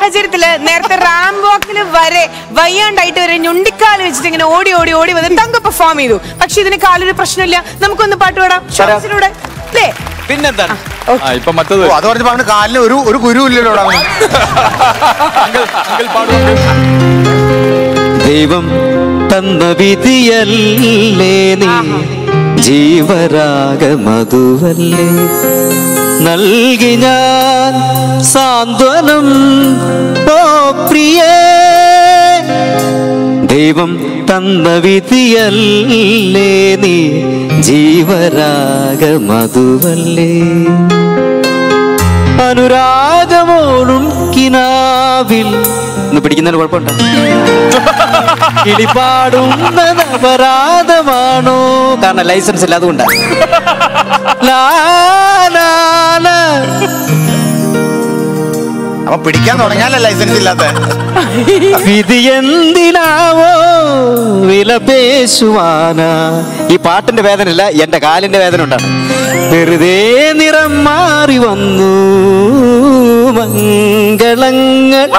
സാഹചര്യത്തില് നേരത്തെ റാം വാക്കിൽ വരെ വയ്യാണ്ടായിട്ട് വരെ ഞുണ്ടിക്കാല് വെച്ചിട്ട് ഇങ്ങനെ ഓടി ഓടി ഓടി വന്ന് തങ്ക പെർഫോം ചെയ്തു പക്ഷെ ഇതിന് കാലൊരു പ്രശ്നമില്ല നമുക്കൊന്ന് പാട്ട് പാടാം ഷോസിലൂടെ അല്ലേ പിന്നെന്താണ് ആ ഇപ്പൊ മറ്റത് ഓ, അത് പറഞ്ഞപ്പോ അവന് കാലിന് ഒരു ഒരു ഗുരു ഇല്ലല്ലോ അവന്. ദൈവം തന്ന വിധിയല്ലേ നീ ജീവരാഗ മധുവല്ലേ നൽകി ഞാൻ സാന്ത്വനം ഓ പ്രിയേ ദൈവം തന്ന വിധിയല്ലേ നീ ജീവരാഗ മധുവല്ലേ അനുരാഗമോളും കിനാവിൽ ഒന്ന് പിടിക്കുന്നതിന് കുഴപ്പമുണ്ടോ കിളിപാടുന്നത് അപരാധമാണോ കാരണം ലൈസൻസ് ഇല്ല അതുകൊണ്ടാ ലാ, ലാ, ലാ. അപ്പൊ പിടിക്കാൻ തുടങ്ങിയാലേ ലൈസൻസ് ഇല്ലാത്ത വിധി എന്തിനാവോ വില പേശുവാനാ ഈ പാട്ടിന്റെ വേദന ഇല്ല എന്റെ കാലിന്റെ വേദന ഉണ്ടാണ് വെറുതെ നിറം മാറി വന്നു മംഗളങ്ങൾ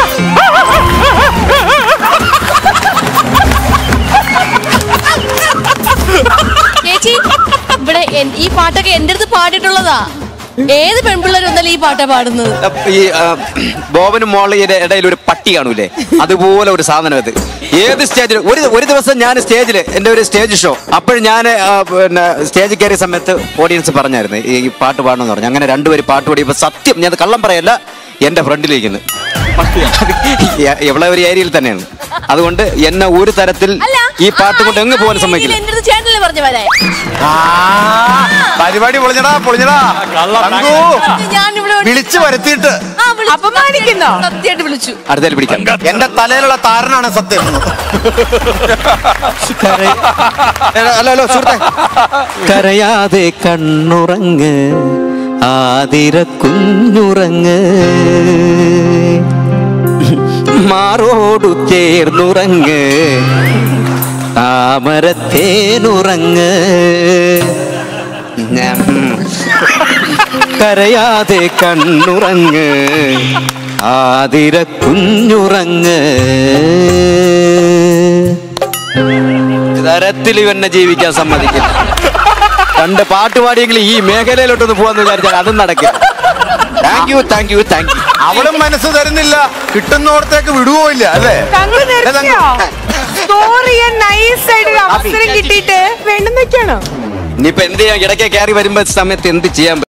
ചേച്ചി ഇവിടെ എൻ- ഈ പാട്ടൊക്കെ എന്റെ അടുത്ത് പാടിയിട്ടുള്ളതാ ഏത് പെൺപിള്ളേർ വന്നാലും ഈ പാട്ടാ പാടുന്നത് ഈ ആ, ബോബനും മോളിയുടെ ഇടയിൽ ഒരു പട്ടി കാണൂലേ അതുപോലെ ഒരു സാധനം അത് ഏത് സ്റ്റേജിൽ ഒരു ഒരു ദിവസം ഞാൻ സ്റ്റേജിൽ എൻ്റെ ഒരു സ്റ്റേജ് ഷോ അപ്പോൾ ഞാൻ പിന്നെ സ്റ്റേജിൽ കയറിയ സമയത്ത് ഓഡിയൻസ് പറഞ്ഞായിരുന്നു ഈ ഈ പാട്ട് പാടണമെന്ന് പറഞ്ഞു അങ്ങനെ രണ്ടുപേരും പാട്ട് പാടിയപ്പോൾ സത്യം ഞാൻ കള്ളം പറയല്ല എൻ്റെ ഫ്രണ്ടിലിരിക്കുന്നു എവിടെ ഒരു ഏരിയയിൽ തന്നെയാണ് അതുകൊണ്ട് എന്നെ ഒരു തരത്തിൽ അല്ല ഈ പാട്ട് കൊണ്ട് എങ്ങ് പോകാൻ ആ സമ്മതിക്കില്ല എന്റെ അടുത്ത് ചേട്ടനല്ലേ പറഞ്ഞു വരാൻ ആ പരിപാടി പൊളിഞ്ഞടാ പൊളിഞ്ഞടാ തങ്കു, ഞാനിവിടെ വിളിച്ചു വരുത്തിയിട്ട് ആ, വിളിച്ചു. അപമാനിക്കുന്നോ? സത്യമായിട്ട് വിളിച്ചു അടുത്തേൽ പിടിക്കാം എന്റെ തലയിലുള്ള താരനാണ് സത്യം ഹലോ ഹലോ സുഹൃത്തെ കരയാതെ കണ്ണുറങ്ങ് ആതിര കുഞ്ഞുറങ്ങ് മാറോടു ചേർന്നുറങ്ങ് താമരത്തേനുറങ്ങ് ഞാൻ- കരയാതെ കണ്ണുറങ്ങ് ആതിര കുഞ്ഞുറങ്ങ് തരത്തിൽ ഇവന്നെ ജീവിക്കാൻ സമ്മതിക്കില്ല രണ്ട് പാട്ട് പാടിയെങ്കിലും ഈ മേഖലയിലോട്ടൊന്ന് പോവാന്ന് വിചാരിച്ചാൽ അതും നടക്കില്ല thank you thank you thank you അവളും മനസ്സ് തരുന്നില്ല കിട്ടുന്നോടത്തേക്ക് വിടുവോ ഇല്ല അല്ലേ തങ്കു നിർത്തിയോ സ്കോർ ചെയ്യാൻ നൈസ് ആയിട്ട് ഒരു അവസരം കിട്ടിയിട്ട് വേണ്ടെന്നൊക്കെയാണോ ഇനിയിപ്പോ എന്ത് ചെയ്യാം ഇടയ്ക്ക് കയറി വരുമ്പോ സമയത്ത് എന്ത് ചെയ്യാൻ